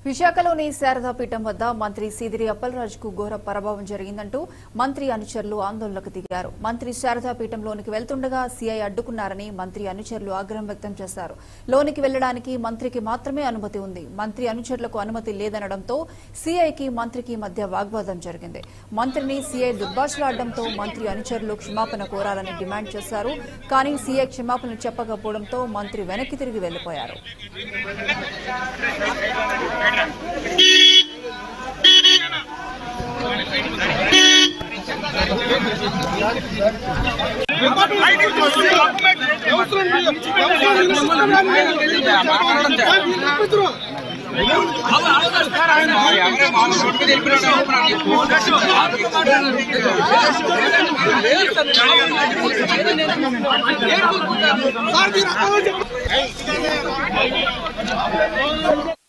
విశాఖలోని శారదాపీఠం వద్ద మంత్రి సీదిరి అప్పలరాజుకు ఘోర పరభావం జరిగిందంటూ మంత్రి అనుచరులు ఆందోళనకు దిగారు మంత్రి శారదాపీఠంలోనికి వెళ్తుండగా సీఐ అడ్డుకున్నారని మంత్రి అనుచరులు ఆగ్రహం వ్యక్తం చేశారు లోనికి వెళ్లడానికి మంత్రికి మాత్రమే అనుమతి ఉంది మంత్రి అనుచరులకు అనుమతి లేదనడంతో సీఐకి మంత్రికి మధ్య వాగ్వాదం జరిగింది మంత్రిని సీఐ దుర్భాషలాడడంతో మంత్రి అనుచరులు క్షమాపణ కోరాలని డిమాండ్ చేశారు కానీ సీఐ క్షమాపణ చెప్పకపోవడంతో మంత్రి వెనక్కి తిరిగి వెళ్లిపోయారు సార్